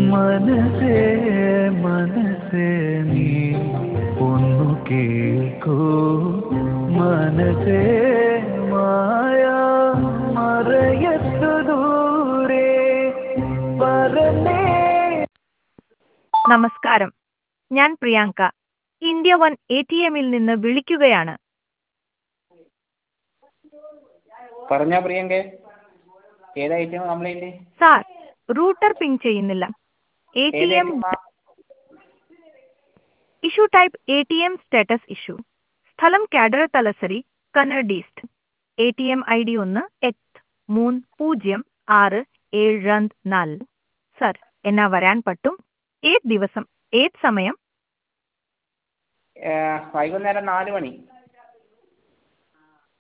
മനസ്സേ മനസ്സേ നീ ഒന്നു കേൾക്കൂ മനസ്സേ മായ മറയത്തു ദൂരെ പറന്നേ നമസ്കാരം ഞാൻ Priyanka India one A T എമ്മിൽ നിന്ന് വിളിക്കുകയാണ് പറഞ്ഞോ പ്രിയങ്കേ ഏത് item complaint sir router ping ചെയ്യുന്നില്ല എ ടി ഏത് എം item ആ? Issue type A T M status issue സ്ഥലം Kadara Talasari Kannad east A T M I D ഒന്ന് എട്ട് മൂന്ന് പൂജ്യം ആറ് ഏഴ് രണ്ട് നാല് സർ എന്നാ വരാൻ പറ്റും ഏത് ദിവസം ഏത് സമയം ഏ, വൈകുന്നേരം നാല് മണി